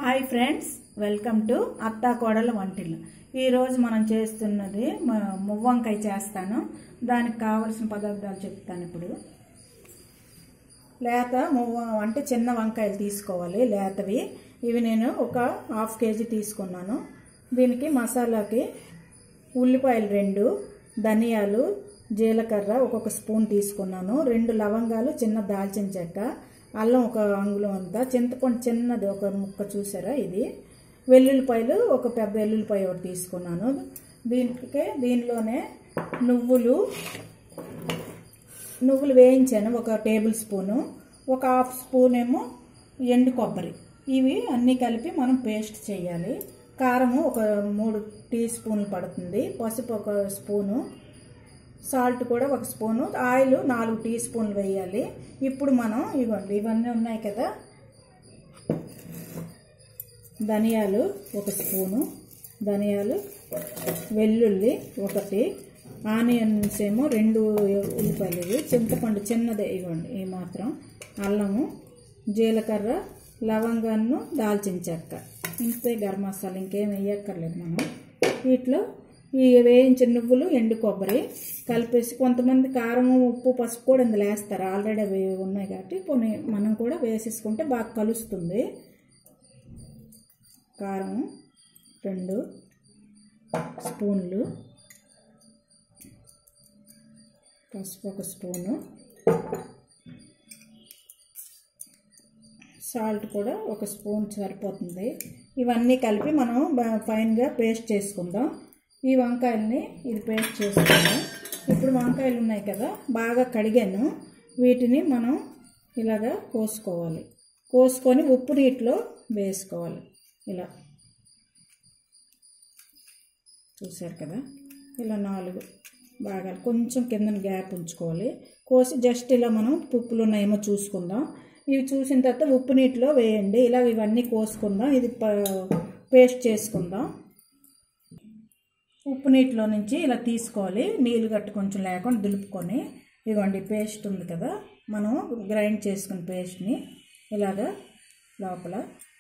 Hi friends welcome to అత్తా కోడల వంటిల్లు ఈరోజు మనం చేస్తున్నది మ- మువ్వంకాయ చేస్తాను దానికి కావలసిన పదార్థాలు చెప్తాను ఇప్పుడు లేత మువ్వ అంటే చిన్న వంకాయలు తీసుకోవాలి లేతవి ఇవి నేను ఒక హాఫ్ కేజీ తీసుకున్నాను దీనికి మసాలాకి ఉల్లిపాయలు రెండు ధనియాలు జీలకర్ర ఒక్కొక్క స్పూన్ తీసుకున్నాను రెండు లవంగాలు చిన్న దాల్చిన చెక్క అల్లం ఒక అంగుళం అంతా చింతపండు చిన్నది ఒక ముక్క చూసారా ఇది వెల్లుల్లిపాయలు ఒక పెద్ద వెల్లుల్లిపాయ ఒకటి తీసుకున్నాను దీనికి దీనిలోనే నువ్వులు నువ్వులు వేయించాను ఒక టేబుల్ స్పూను ఒక హాఫ్ స్పూన్ ఏమో ఎండు కొబ్బరి ఇవి అన్నీ కలిపి మనం పేస్ట్ చేయాలి కారము ఒక మూడు టీ స్పూన్లు పడుతుంది పసుపు ఒక స్పూను సాల్ట్ కూడా ఒక స్పూను ఆయిల్ నాలుగు టీ స్పూన్లు వేయాలి ఇప్పుడు మనం ఇవ్వండి ఇవన్నీ ఉన్నాయి కదా ధనియాలు ఒక స్పూను ధనియాలు వెల్లుల్లి ఒకటి ఆనియన్స్ ఏమో రెండు ఉల్లిపాయలు ఇవి చింతపండు చిన్నదే ఇవ్వండి ఈ మాత్రం అల్లము జీలకర్ర లవంగాన్ని దాల్చిన చెక్క ఇంతే గరం మసాలా ఇంకేం వేయక్కర్లేదు మనం వీటిలో ఈ వేయించిన నువ్వులు ఎండు కొబ్బరి కలిపేసి కొంతమంది కారం ఉప్పు పసుపు కూడా ఇందులో వేస్తారు ఆల్రెడీ అవి ఉన్నాయి కాబట్టి కొన్ని మనం కూడా వేసేసుకుంటే బాగా కలుస్తుంది కారం రెండు స్పూన్లు పసుపు ఒక స్పూను సాల్ట్ కూడా ఒక స్పూన్ సరిపోతుంది ఇవన్నీ కలిపి మనం బా- ఫైన్గా పేస్ట్ చేసుకుందాం ఈ వంకాయల్ని ఇది పేస్ట్ చేసుకుందాం ఇప్పుడు వంకాయలు ఉన్నాయి కదా బాగా కడిగాను వీటిని మనం ఇలాగా కోసుకోవాలి కోసుకొని ఉప్పు నీటిలో వేసుకోవాలి ఇలా చూశారు కదా ఇలా నాలుగు బాగా కొంచెం కిందన గ్యాప్ ఉంచుకోవాలి కోసి జస్ట్ ఇలా మనం ఉప్పులు ఉన్నాయేమో చూసుకుందాం ఇవి చూసిన తర్వాత ఉప్పు నీటిలో వేయండి ఇలా ఇవన్నీ కోసుకుందాం ఇది ప- పేస్ట్ చేసుకుందాం ఉప్పు నీటిలో నుంచి ఇలా తీసుకోవాలి నీళ్ళు గట్టు కొంచెం లేకుండా దులుపుకొని ఇదిగోండి పేస్ట్ ఉంది కదా మనం గ్రైండ్ చేసుకున్న పేస్ట్ని ఇలాగా లోపల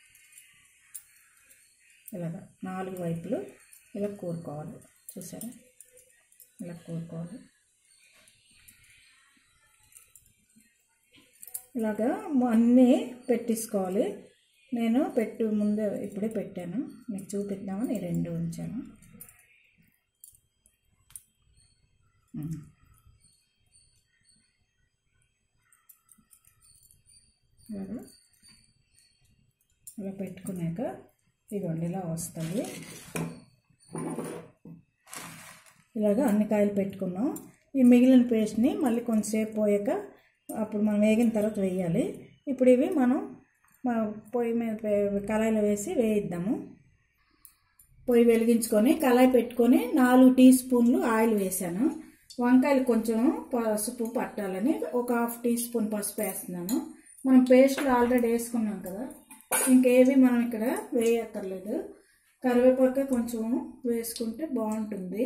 ఇలాగ నాలుగు వైపులు ఇలా కూరుకోవాలి చూసారా ఇలా కూరుకోవాలి ఇలాగా అన్నీ పెట్టేసుకోవాలి నేను పెట్టు ముందే ఇప్పుడే పెట్టాను మీకు చూపిద్దామని ఈ రెండు ఉంచాను ఉమ్. ఇలాగా ఇలా పెట్టుకున్నాక ఇదిగోండి ఇలా వస్తుంది ఇలాగా అన్ని కాయలు పెట్టుకున్నాం ఈ మిగిలిన పేస్ట్ని మళ్ళీ కొంచెంసేపు పోయాక అప్పుడు మనం వేగిన తర్వాత వేయాలి ఇప్పుడు ఇవి మనం మా పొయ్యి మీద వే- కళాయిలో వేసి వేయిద్దాము పొయ్యి వెలిగించుకొని కళాయి పెట్టుకొని నాలుగు టీ స్పూన్లు ఆయిల్ వేసాను వంకాయలు కొంచెం పసుపు పట్టాలని ఒక హాఫ్ టీ స్పూన్ పసుపు వేస్తున్నాను మనం పేస్ట్లు ఆల్రెడీ వేసుకున్నాం కదా ఇంకేవి మనం ఇక్కడ వేయక్కర్లేదు కరివేపాకు కొంచెం వేసుకుంటే బాగుంటుంది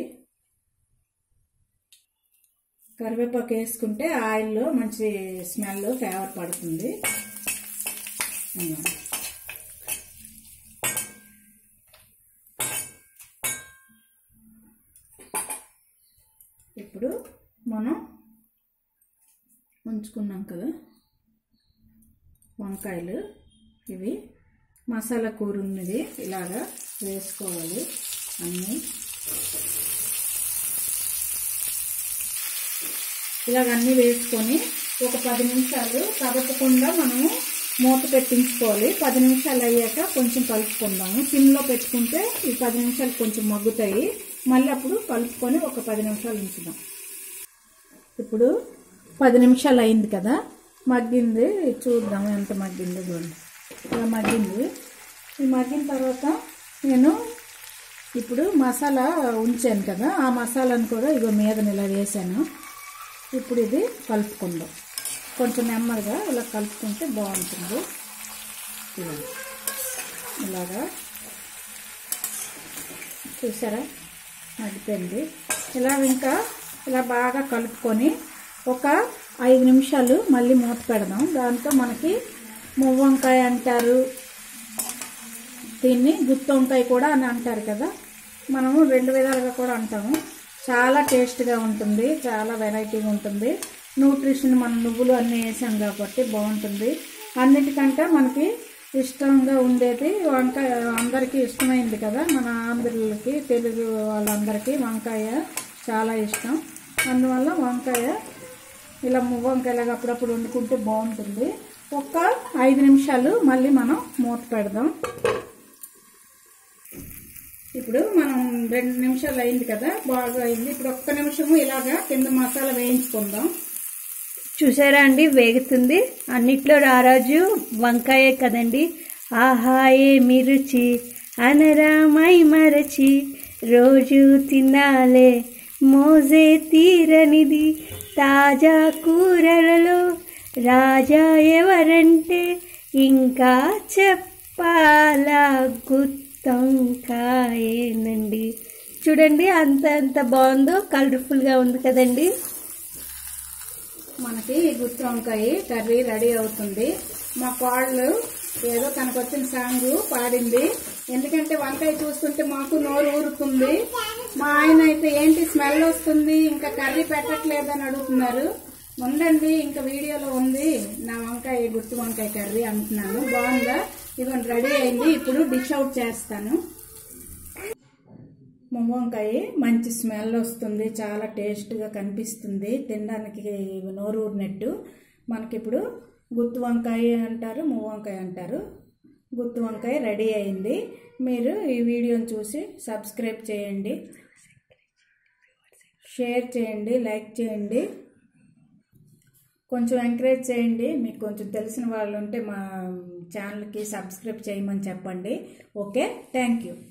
కరివేపాకు వేసుకుంటే ఆయిల్లో మంచి స్మెల్ ఫ్లేవర్ పడుతుంది ఇదిగో. ఇప్పుడు మనం ఉంచుకున్నాం కదా వంకాయలు ఇవి మసాలా కూర ఉన్నది ఇలాగా వేసుకోవాలి అన్నీ ఇలాగ అన్నీ వేసుకొని ఒక పది నిమిషాలు కదపకుండా మనము మూత పెట్టించుకోవాలి పది నిమిషాలు అయ్యాక కొంచెం కలుపుకుందాము సిమ్లో పెట్టుకుంటే ఈ పది నిమిషాలు కొంచెం మగ్గుతాయి మళ్ళీ అప్పుడు కలుపుకొని ఒక పది నిమిషాలు ఉంచుదాం ఇప్పుడు పది నిమిషాలు అయింది కదా మగ్గింది చూద్దాం ఎంత మగ్గింది చూడండి ఇలా మగ్గింది ఈ మగ్గిన తర్వాత నేను ఇప్పుడు మసాలా ఉంచాను కదా ఆ మసాలాను కూడా ఇగో మీద ఇలా వేసాను ఇప్పుడు ఇది కలుపుకుందాం కొంచెం నెమ్మదిగా ఇలా కలుపుకుంటే బాగుంటుంది ఇలా ఇలాగా చూసారా మగ్గిపోయింది ఇలా ఇంకా ఇలా బాగా కలుపుకొని ఒక ఐదు నిమిషాలు మళ్ళీ మూత పెడదాం దాంతో మనకి మువ్వంకాయ అంటారు దీన్ని గుత్తి వంకాయ కూడా అని అంటారు కదా మనము రెండు విధాలుగా కూడా అంటాము చాలా టేస్ట్గా ఉంటుంది చాలా వెరైటీగా ఉంటుంది న్యూట్రిషన్ మనం నువ్వులు అన్నీ వేసాం కాబట్టి బాగుంటుంది అన్నిటికంటే మనకి ఇష్టంగా ఉండేది వంకాయ అందరికీ ఇష్టమైంది కదా మన ఆంధ్రులకి తెలుగు వాళ్ళందరికీ వంకాయ చాలా ఇష్టం అందువల్ల వంకాయ ఇలా వంకాయలాగా అప్పుడప్పుడు వండుకుంటే బాగుంటుంది ఒక్క ఐదు నిమిషాలు మళ్ళీ మనం మూత పెడదాం ఇప్పుడు మనం రెండు నిమిషాలు అయింది కదా బాగా అయింది ఇప్పుడు ఒక్క నిమిషము ఇలాగా కింద మసాలా వేయించుకుందాం చూసారా అండి వేగుతుంది అన్నిట్లో రారాజు వంకాయే కదండి ఆహా ఏమి రుచి అనరామై మరచి రోజు తినాలే మోజే తీరనిది తాజా కూరలలో రాజా ఎవరంటే ఇంకా చెప్పాలా గుత్తంకాయేనండి చూడండి అంత ఎంత బాగుందో కలర్ఫుల్గా ఉంది కదండి మనకి ఈ గుత్తి వంకాయ కర్రీ రెడీ అవుతుంది మా కోళ్ళు ఏదో తనకు వచ్చిన సాంగ్ పాడింది ఎందుకంటే వంకాయ చూస్తుంటే మాకు నోరు ఊరుతుంది మా ఆయన అయితే ఏంటి స్మెల్ వస్తుంది ఇంకా కర్రీ పెట్టట్లేదని అడుగుతున్నారు ఉందండి ఇంకా వీడియోలో ఉంది నా వంకాయ గుత్తి వంకాయ కర్రీ అంటున్నాను బాగుందా ఇదిగోండి రెడీ అయింది ఇప్పుడు డిష్ అవుట్ చేస్తాను వంకాయ మంచి స్మెల్ వస్తుంది చాలా టేస్ట్గా కనిపిస్తుంది తినడానికి నోరు ఊరినట్టు మనకిప్పుడు గుత్తి వంకాయ అంటారు వంకాయ అంటారు గుత్తి వంకాయ రెడీ అయింది మీరు ఈ వీడియోని చూసి సబ్స్క్రైబ్ చేయండి షేర్ చేయండి లైక్ చేయండి కొంచెం ఎంకరేజ్ చేయండి మీకు కొంచెం తెలిసిన వాళ్ళు ఉంటే మా ఛానల్కి సబ్స్క్రైబ్ చేయమని చెప్పండి ఓకే థ్యాంక్ యూ